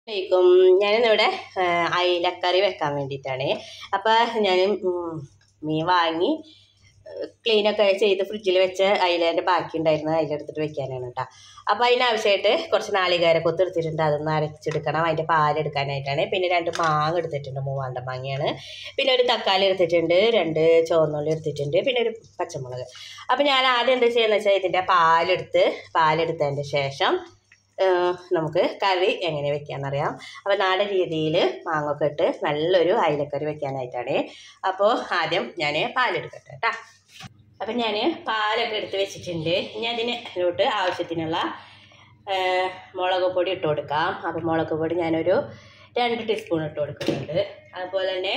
ക്കും ഞാനിന്നിവിടെ ആ, അയിലക്കറി വെക്കാൻ വേണ്ടിയിട്ടാണ് അപ്പം ഞാൻ ഉം, മീൻ വാങ്ങി ക്ലീനൊക്കെ ചെയ്ത് ഫ്രിഡ്ജിൽ വെച്ച് അയിലേൻ്റെ ബാക്കി ഉണ്ടായിരുന്നത് അതിലെടുത്തിട്ട് വെക്കാനാണ് കേട്ടോ അപ്പോൾ അതിനാവശ്യമായിട്ട് കുറച്ച് നാളികേര കൊത്ത് എടുത്തിട്ടുണ്ട് അതൊന്ന് അരച്ചെടുക്കണം അതിൻ്റെ പാലെടുക്കാനായിട്ടാണ് പിന്നെ രണ്ട് മാങ്ങ എടുത്തിട്ടുണ്ട് മൂവാണ്ട മാങ്ങയാണ് പിന്നെ ഒരു തക്കാളി എടുത്തിട്ടുണ്ട് രണ്ട് ചുവന്നുള്ളി എടുത്തിട്ടുണ്ട് പിന്നെ ഒരു പച്ചമുളക് അപ്പോൾ ഞാൻ ആദ്യം എന്താ ചെയ്യുന്നത് വെച്ചാൽ ഇതിൻ്റെ പാലെടുത്ത് പാലെടുത്തതിൻ്റെ ശേഷം ഏഹ് നമുക്ക് കറി എങ്ങനെ വെക്കാമെന്നറിയാം അപ്പോൾ നാടൻ രീതിയിൽ മാങ്ങൊക്കെ ഇട്ട് നല്ലൊരു അയിലക്കറി വെക്കാനായിട്ടാണ് അപ്പോൾ ആദ്യം ഞാൻ പാലെടുക്കട്ടെ കേട്ടോ അപ്പം ഞാൻ പാലൊക്കെ എടുത്ത് വെച്ചിട്ടുണ്ട് ഇനി അതിനോട്ട് ആവശ്യത്തിനുള്ള ഏഹ്, മുളക് പൊടി ഇട്ട് കൊടുക്കാം അപ്പോൾ മുളക് പൊടി ഞാനൊരു രണ്ട് ടീസ്പൂൺ ഇട്ട് കൊടുക്കുന്നുണ്ട് അതുപോലെ തന്നെ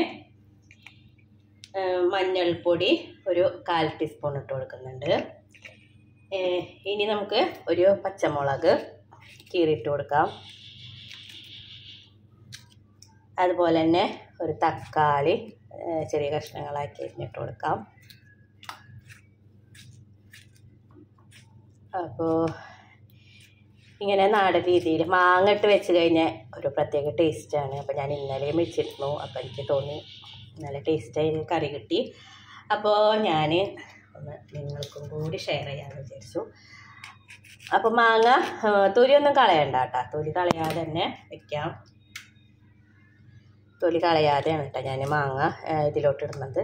ഏഹ്, മഞ്ഞൾപ്പൊടി ഒരു കാൽ ടീസ്പൂൺ ഇട്ട് കൊടുക്കുന്നുണ്ട് ഏഹ്, ഇനി നമുക്ക് ഒരു പച്ചമുളക് കീറിയിട്ട് കൊടുക്കാം അതുപോലെ തന്നെ ഒരു തക്കാളി ഏഹ്, ചെറിയ കഷ്ണങ്ങളാക്കി അരിഞ്ഞിട്ട് കൊടുക്കാം അപ്പോൾ ഇങ്ങനെ നാടൻ രീതിയിൽ മാങ്ങ ഇട്ട് വെച്ച് കഴിഞ്ഞാൽ ഒരു പ്രത്യേക ടേസ്റ്റാണ് അപ്പോൾ ഞാൻ ഇന്നലെയും വെച്ചിരുന്നു അപ്പോൾ എനിക്ക് തോന്നി നല്ല ടേസ്റ്റായി കറി കിട്ടി അപ്പോൾ ഞാൻ ഒന്ന് നിങ്ങൾക്കും കൂടി ഷെയർ ചെയ്യാമെന്ന് വിചാരിച്ചു അപ്പോൾ മാങ്ങ ആ, തൊലിയൊന്നും കളയണ്ട കേട്ടോ തൊലി കളയാതെ തന്നെ വെക്കാം തൊലി കളയാതെയാണ് കേട്ടോ ഞാൻ മാങ്ങ ആ, ഇതിലോട്ട് ഇടുന്നത്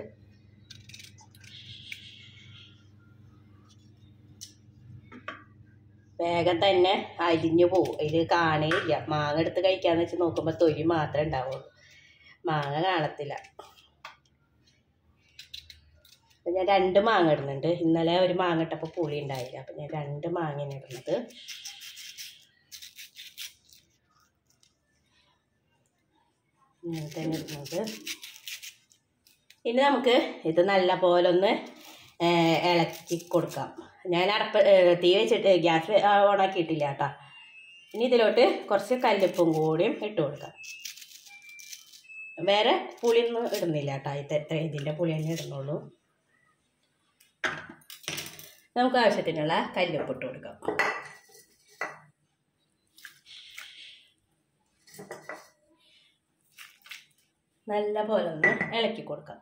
വേഗം തന്നെ അരിഞ്ഞു പോവും അതിൽ കാണേയില്ല മാങ്ങ എടുത്ത് കഴിക്കാന്ന് വെച്ച് നോക്കുമ്പോൾ തൊലി മാത്രമേ ഉണ്ടാവുള്ളൂ മാങ്ങ കാണത്തില്ല അപ്പം ഞാൻ രണ്ട് മാങ്ങ ഇടുന്നുണ്ട് ഇന്നലെ ഒരു മാങ്ങ ഇട്ടപ്പോൾ പുളി ഉണ്ടായില്ല അപ്പം ഞാൻ രണ്ട് മാങ്ങയാണ് ഇടുന്നത് ഇങ്ങനെ തന്നെ ഇടുന്നത് ഇനി നമുക്ക് ഇത് നല്ല പോലെ ഒന്ന് ഏഹ്, ഇളക്കി കൊടുക്കാം ഞാൻ അടപ്പ് ഏഹ്, തീ വെച്ചിട്ട് ഗ്യാസ് ഓണാക്കിയിട്ടില്ല കേട്ടോ ഇനി ഇതിലോട്ട് കുറച്ച് കല്ലുപ്പും കൂടിയും ഇട്ട് കൊടുക്കാം വേറെ പുളിയൊന്നും ഇടുന്നില്ല കേട്ടോ ഇത് ഇതിൻ്റെ പുളി തന്നെ ഇടുന്നുള്ളൂ നമുക്ക് ആവശ്യത്തിനുള്ള കല്ലുപ്പ് ഇട്ട് കൊടുക്കാം നല്ല പോലെ ഒന്ന് ഇളക്കി കൊടുക്കാം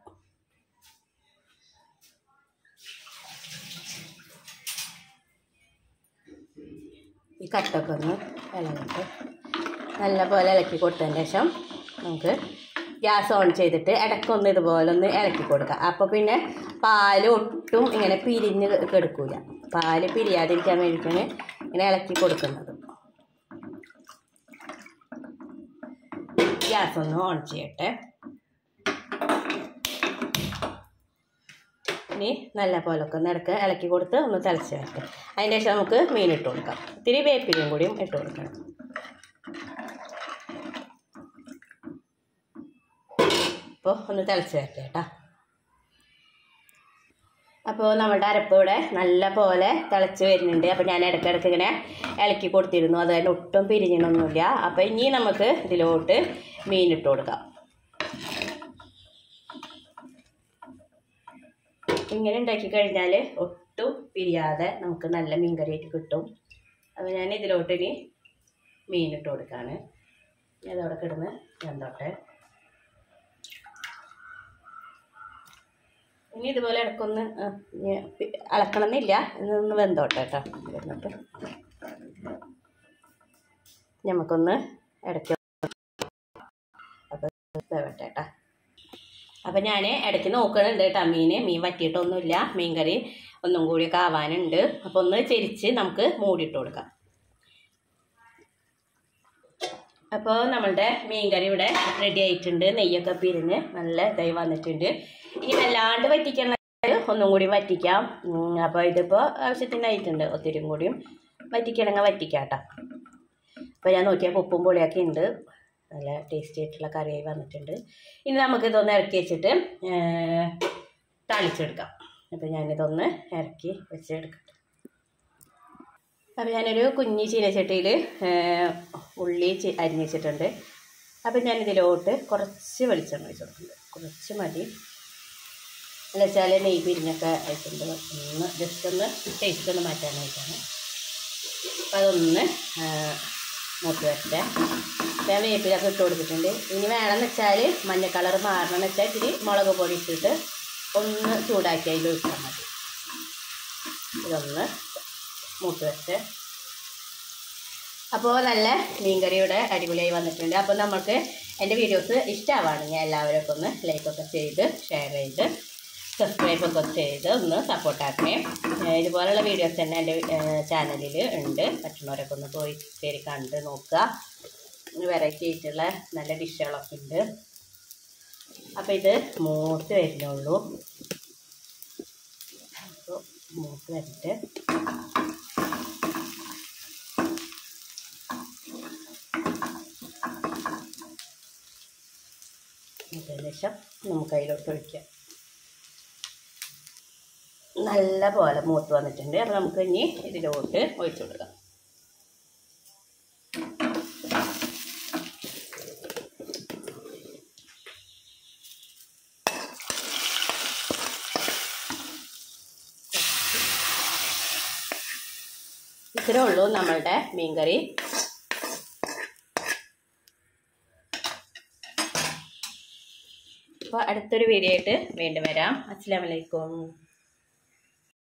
ഈ കട്ടൊക്കെ ഒന്ന് ഇളകിട്ട് നല്ല പോലെ ഇളക്കി കൊടുത്തതിന് ശേഷം നമുക്ക് ഗ്യാസ് ഓൺ ചെയ്തിട്ട് ഇടയ്ക്കൊന്ന് ഇതുപോലെ ഒന്ന് ഇളക്കി കൊടുക്കുക അപ്പോൾ പിന്നെ പാല് ഒട്ടും ഇങ്ങനെ പിരിഞ്ഞ് കെടുക്കൂല പാല് പിരിയാതിരിക്കാൻ വേണ്ടിയിട്ടാണ് ഇങ്ങനെ ഇളക്കി കൊടുക്കുന്നത് ഗ്യാസ് ഒന്ന് ഓൺ ചെയ്യട്ടെ ഇനി നല്ല പോലൊക്കെ ഒന്ന് ഇടയ്ക്ക് ഇളക്കി കൊടുത്ത് ഒന്ന് തിളച്ച് വരട്ടെ അതിൻ്റെ ശേഷം നമുക്ക് മീൻ ഇട്ട് കൊടുക്കാം ഇത്തിരി വേപ്പിലയും കൂടിയും ഇട്ട് കൊടുക്കണം അപ്പോൾ ഒന്ന് തിളച്ച് വരട്ടെ കേട്ടോ അപ്പോൾ നമ്മുടെ അരപ്പ് ഇവിടെ നല്ല പോലെ തിളച്ച് വരുന്നുണ്ട് അപ്പോൾ ഞാൻ ഇടയ്ക്കിടയ്ക്ക് ഇങ്ങനെ ഇളക്കി കൊടുത്തിരുന്നു അത് തന്നെ ഒട്ടും പിരിഞ്ഞണമൊന്നുമില്ല അപ്പോൾ ഇനി നമുക്ക് ഇതിലോട്ട് മീൻ ഇട്ട് കൊടുക്കാം ഇങ്ങനെ ഉണ്ടാക്കി കഴിഞ്ഞാൽ ഒട്ടും പിരിയാതെ നമുക്ക് നല്ല മീൻ കറിയായിട്ട് കിട്ടും അപ്പോൾ ഞാൻ ഇതിലോട്ട് ഇനി മീൻ ഇട്ട് കൊടുക്കുകയാണ് അതവിടെ കിടന്ന് വെന്തോട്ടെ ഇനി ഇതുപോലെ ഇടക്കൊന്ന് ആ, ഇനി പി- അളക്കണമെന്നില്ല ഇതൊന്ന് വെന്തോട്ടെ കേട്ടോ എന്നിട്ട് നമുക്കൊന്ന് ഇടയ്ക്ക് അപ്പോൾ വേവട്ടെ കേട്ടോ അപ്പം ഞാൻ ഇടയ്ക്ക് നോക്കണുണ്ട് കേട്ടോ മീൻ മീൻ വറ്റിയിട്ടൊന്നുമില്ല മീൻ കറി ഒന്നും കൂടിയൊക്കെ ആവാനുണ്ട് അപ്പോൾ ഒന്ന് ചെരിച്ച് നമുക്ക് മൂടിയിട്ട് കൊടുക്കാം അപ്പോൾ നമ്മളുടെ മീൻ കറി ഇവിടെ റെഡി ആയിട്ടുണ്ട് നെയ്യൊക്കെ പിരിഞ്ഞ് നല്ല ഇതായി വന്നിട്ടുണ്ട് ഇനി വല്ലാണ്ട് വറ്റിക്കണ ഒന്നും കൂടി വറ്റിക്കാം ഉം, അപ്പോൾ ഇതിപ്പോൾ ആവശ്യത്തിനായിട്ടുണ്ട് ഒത്തിരിയും കൂടിയും വറ്റിക്കണമെങ്കിൽ വറ്റിക്കാം കേട്ടോ അപ്പോൾ ഞാൻ നോക്കിയപ്പോൾ ഉപ്പും പൊളിയൊക്കെ ഉണ്ട് നല്ല ടേസ്റ്റി ആയിട്ടുള്ള കറിയായി വന്നിട്ടുണ്ട് ഇനി നമുക്കിതൊന്ന് ഇറക്കി വെച്ചിട്ട് ഏർ, താളിച്ചെടുക്കാം അപ്പോൾ ഞാനിതൊന്ന് ഇറക്കി വെച്ചെടുക്കട്ടെ അപ്പോൾ ഞാനൊരു കുഞ്ഞി ചീനച്ചട്ടിയിൽ ഉള്ളി ചി- അരിഞ്ഞ് വെച്ചിട്ടുണ്ട് അപ്പോൾ ഞാനിതിലോട്ട് കുറച്ച് വെളിച്ചെണ്ണ ഒഴിച്ച് കൊടുക്കുന്നുണ്ട് കുറച്ച് മതി എന്ന് വെച്ചാൽ നെയ്യ് പിരിഞ്ഞൊക്കെ അയച്ചിട്ടുണ്ട് ഒന്ന് ജസ്റ്റ് ഒന്ന് ടേസ്റ്റ് ഒന്ന് മാറ്റാനായിട്ടാണ് അപ്പോൾ അതൊന്ന് മൂത്ത് വരട്ടെ ഞാൻ വേപ്പിലൊക്കെ ഇട്ട് കൊടുത്തിട്ടുണ്ട് ഇനി വേണമെന്ന് വെച്ചാൽ മഞ്ഞ കളർ മാറണമെന്ന് വെച്ചാൽ ഇത്തിരി മുളക് പൊടി ഇട്ടിട്ട് ഒന്ന് ചൂടാക്കി അതിൽ ഒഴിച്ചാൽ മതി ഇതൊന്ന് മൂത്ത് വെച്ച് അപ്പോൾ നല്ല മീൻകറിയുടെ അടിപൊളിയായി വന്നിട്ടുണ്ട് അപ്പോൾ നമുക്ക് എൻ്റെ വീഡിയോസ് ഇഷ്ടമാവുകയാണെങ്കിൽ എല്ലാവരും ഒന്ന് ലൈക്കൊക്കെ ചെയ്ത് ഷെയർ ചെയ്ത് സബ്സ്ക്രൈബ് ഒക്കെ ചെയ്ത് ഒന്ന് സപ്പോർട്ടാക്കണേ ഏഹ് ഇതുപോലുള്ള വീഡിയോസ് തന്നെ എൻ്റെ ചാനലിൽ ഉണ്ട് പറ്റുന്നവരൊക്കെ ഒന്ന് പോയി കയറി കണ്ട് നോക്കുക വെറൈറ്റി ആയിട്ടുള്ള നല്ല ഡിഷുകളൊക്കെ ഉണ്ട് അപ്പോൾ ഇത് മൂത്ത് വരുന്നുള്ളൂ അപ്പോൾ മൂത്ത് വരട്ടെ അതിന് ശേഷം നമുക്ക് അതിലോട്ട് ഒഴിക്കാം നല്ല പോലെ മൂത്ത് വന്നിട്ടുണ്ട് അപ്പോൾ നമുക്ക് ഇനി ഇതിലോട്ട് ഒഴിച്ചു കൊടുക്കാം ഇത്രേ ഉള്ളൂ നമ്മളുടെ മീൻകറി അപ്പോൾ അടുത്തൊരു വീഡിയോ ആയിട്ട് വീണ്ടും വരാം അസ്സാം വലൈക്കും